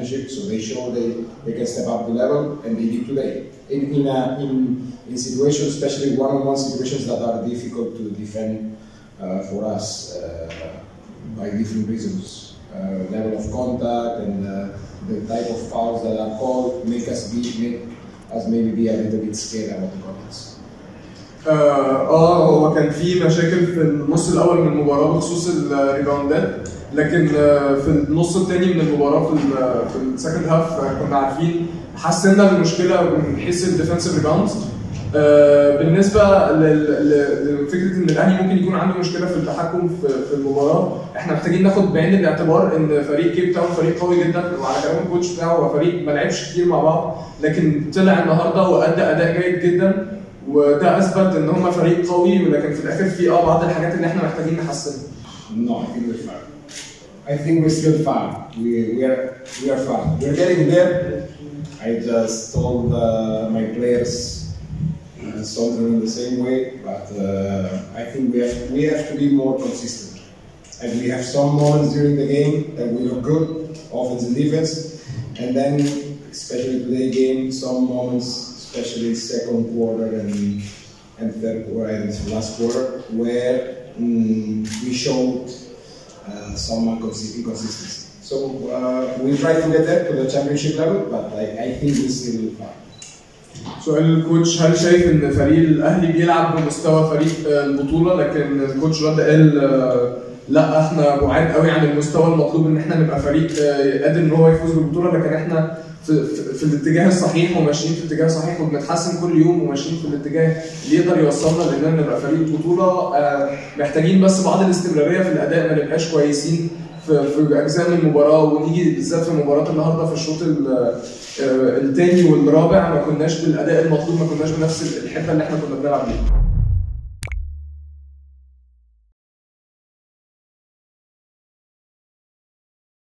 championship, so they show they, they can step up the level, and they did today. In in, a, in, in situations, especially one-on-one situations that are difficult to defend uh, for us uh, by different reasons, uh, level of contact and uh, the type of fouls that are called make us be make us maybe be a little bit scared about the contest. اه آه، هو كان في مشاكل في النص الاول من المباراه بخصوص الريباوندات لكن آه، في النص الثاني من المباراه في ال- في السكند هاف كنا عارفين حسنا المشكله من حيث الديفensive ريباوندز بالنسبه لل- ل- لفكره ان الاهلي ممكن يكون عنده مشكله في التحكم في في المباراه احنا محتاجين ناخد بعين الاعتبار ان فريق كيب تاون فريق قوي جدا وعلى كلام الكوتش بتاعه هو فريق ما لعبش كتير مع بعض لكن طلع النهارده وادى اداء جيد جدا وده اثبت ان هم فريق قوي ولكن في الاخر في اه بعض الحاجات اللي احنا محتاجين نحسنها No, I think we're far. I think we're still far. We, we are we are far. We're getting there. I just told uh, my players uh, something in the same way, but uh, I think we have we have to be more consistent. And we have some moments during the game that we look good, offense and defense, and then especially today game, some moments, especially second quarter and and third quarter and last quarter, where mm, we showed uh, some inconsist- inconsistency. So uh, we try to get there to the championship level, but I, I think we're still far. سؤال الكوتش هل شايف ان فريق الاهلي بيلعب بمستوى فريق آه، البطوله لكن الكوتش رد قال آه، لا احنا بعاد قوي عن المستوى المطلوب ان احنا نبقى فريق آه، قادر ان هو يفوز بالبطوله لكن احنا في, في, في الاتجاه الصحيح وماشيين في الاتجاه الصحيح وبنتحسن كل يوم وماشيين في الاتجاه اللي يقدر يوصلنا لاننا نبقى فريق بطوله آه، محتاجين بس بعض الاستمراريه في الاداء ما نبقاش كويسين في, في اجزاء من المباراه ونيجي بالذات في مباراه النهارده في الشوط الثاني والرابع ما كناش بالاداء المطلوب ما كناش بنفس الحته اللي احنا كنا بنلعب بيها